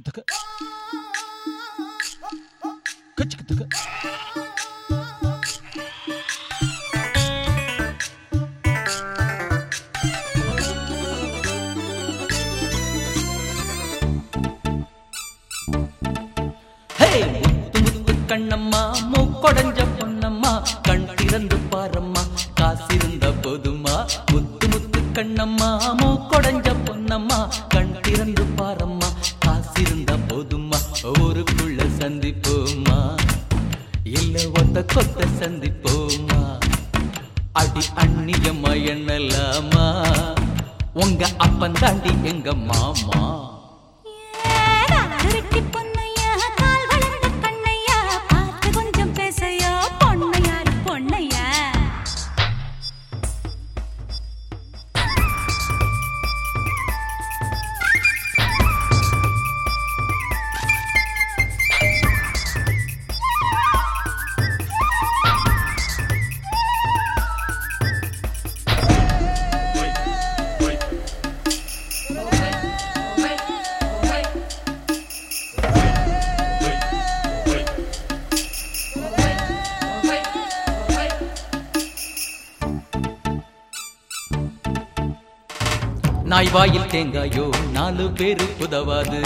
கச்சுக்கு தக்க கச்சுக்கு தக்க ஹே முத்து முத்து கண்ணம்மா மூக்கொடைஞ்ச பொன்னம்மா கண் திறந்து பாரம்மா காசிருந்த போதுமா முத்து முத்து கண்ணம்மா மூக்கொடைஞ்ச பொன்னம்மா கண் திறந்து பாரம்மா காசிருந்த போதுமா ஊருக்குள்ள சந்திப்போமா இல்ல ஒத்த கொத்த சந்திப்போமா அடி அந்நியம்மா என்னலாமா உங்க அப்பன் தாண்டி எங்க மாமா திருட்டி பொன்னையா கால் வளர்ந்த கண்ணையா பார்த்து கொஞ்சம் பேசையா பொன்னையாரு பொன்னையா நாய் வாயில் தேங்காயோ நாலு பேரு உதவாது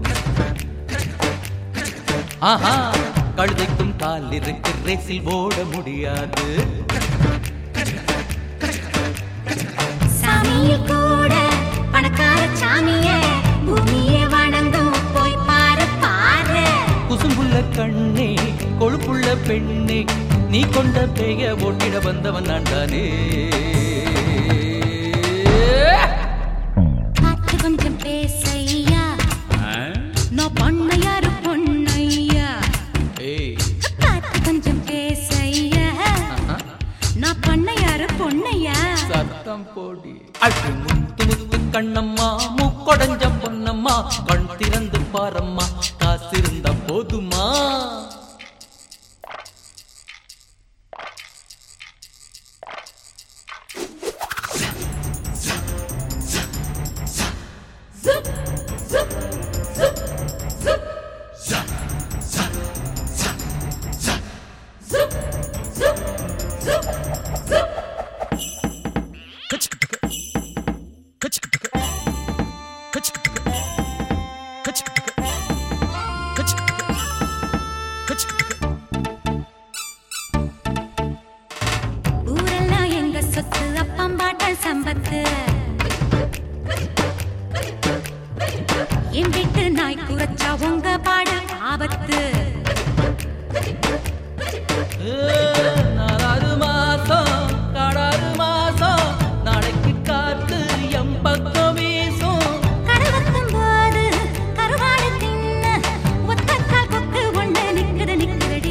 ஆஹா கழுதைக்கும் கால் இருக்கு ரேசில் ஓட முடியாது சாமியில் கூட பணக்கார சாமியே பூமியே வணங்கும் போய் பாரு பாரு குசும்புள்ள கண்ணே கொழுப்புள்ள பெண்ணே நீ கொண்ட பேய ஓட்டிட வந்தவன் நான் தானே பார்த்து கொஞ்சம் பேசையா நான் பொன்னையாரு பொன்னையா ஏய் பார்த்து கொஞ்சம் பேசையா ஆஹா. நான் பொன்னையாரு பொன்னையா சத்தம் போடி அடி முத்து முத்து கண்ணம்மா மூக்கொடைஞ்ச பொன்னம்மா கண் திறந்து பாரம்மா காசிருந்த போதுமா கச்சுக்கு தக்க கச்சுக்கு தக்க கச்சுக்கு தக்க கச்சுக்கு தக்க கச்சுக்கு தக்க கச்சுக்கு தக்க ஊரெல்லாம் எங்க சொத்து அப்பம்பாட்டன் சம்பத்து என் வீட்டு நாய் குறைச்சா உங்க பாடு ஆபத்து நாலாறு மாசம் காடாறு மாசம் நாளைக்கு காத்து எம் பக்கம் வீசும் கடவத்தும் போது கருவாடு தின்ன ஒத்தக்கால் கொக்கு ஒண்ணு நிக்குது நிக்குதடி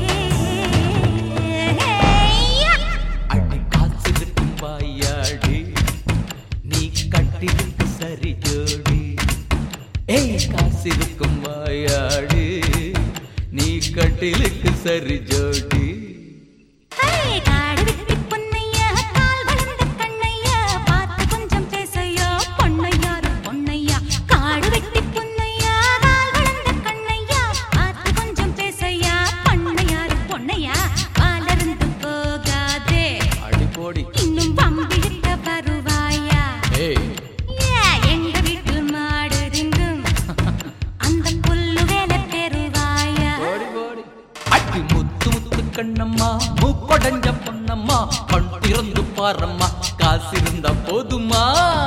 அடி காசு இருக்கும் வாயாடி நீ கட்டிருக்கு சரி ஜோடி ஏய் காசு இருக்கும் வாயாடி நீ கட்டிலுக்கு சரி ஜோடி ஹே, காடு வெட்டி பொன்னையா, கால் வளர்ந்த கண்ணையா, பார்த்து கொஞ்சம் பேசையா, பொன்னையாரு பொன்னையா. காடு வெட்டி பொன்னையா, கால் வளர்ந்த கண்ணையா, பார்த்து கொஞ்சம் பேசையா, பொன்னையாரு பொன்னையா. வாலருந்து போகாதே, அடி போடி இன்னும் வம்பிழுக்க வருவாயா? ஏய் ஏ, எங்க வீட்டு மாடு திங்கும், அந்த புல்லு வேலை பெறுவாயா ஓடி ஓடி அடி முத்து முத்து கண்ணம்மா மூக்கொடைஞ்ச பொன்னம்மா கண் திறந்து பாரம்மா காசு இருந்தா போதுமா